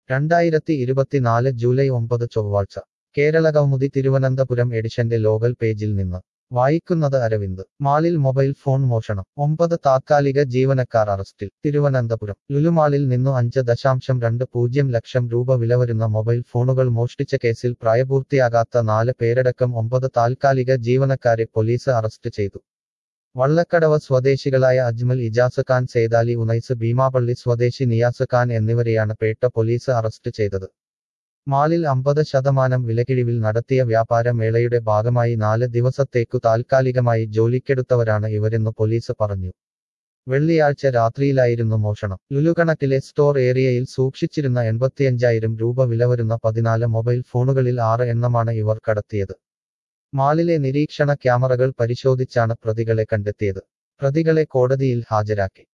രണ്ടായിരത്തി ഇരുപത്തിനാല് ജൂലൈ ഒമ്പത് ചൊവ്വാഴ്ച കേരളകൗമുദി തിരുവനന്തപുരം എഡിഷന്റെ ലോകൽ പേജിൽ നിന്ന് വായിക്കുന്നത് അരവിന്ദ് മാളിൽ മൊബൈൽ ഫോൺ മോഷണം ഒമ്പത് താത്കാലിക ജീവനക്കാർ അറസ്റ്റിൽ തിരുവനന്തപുരം ലുലുമാളിൽ നിന്നു അഞ്ച് ദശാംശം രണ്ട് പൂജ്യം ലക്ഷം രൂപ വിലവരുന്ന മൊബൈൽ ഫോണുകൾ മോഷ്ടിച്ച കേസിൽ പ്രായപൂർത്തിയാകാത്ത നാല് പേരടക്കം ഒമ്പത് താൽക്കാലിക ജീവനക്കാരെ പോലീസ് അറസ്റ്റ് ചെയ്തു വള്ളക്കടവ് സ്വദേശികളായ അജ്മൽ ഇജാസ് ഖാൻ സേതാലി ഉനൈസ് ഭീമാപള്ളി സ്വദേശി നിയാസ് ഖാൻ എന്നിവരെയാണ് പേട്ട പോലീസ് അറസ്റ്റ് ചെയ്തത് മാളിൽ അമ്പത് ശതമാനം വിലക്കിഴിവിൽ നടത്തിയ വ്യാപാര മേളയുടെ ഭാഗമായി നാല് ദിവസത്തേക്കു താൽക്കാലികമായി ജോലിക്കെടുത്തവരാണ് ഇവരെന്ന് പോലീസ് പറഞ്ഞു വെള്ളിയാഴ്ച രാത്രിയിലായിരുന്നു മോഷണം ലുലുകണക്കിലെ സ്റ്റോർ ഏരിയയിൽ സൂക്ഷിച്ചിരുന്ന എൺപത്തിയഞ്ചായിരം രൂപ വിലവരുന്ന പതിനാല് മൊബൈൽ ഫോണുകളിൽ ആറ് എണ്ണമാണ് ഇവർ കടത്തിയത് മാളിലെ നിരീക്ഷണ ക്യാമറകൾ പരിശോധിച്ചാണ് പ്രതികളെ കണ്ടെത്തിയത് പ്രതികളെ കോടതിയിൽ ഹാജരാക്കി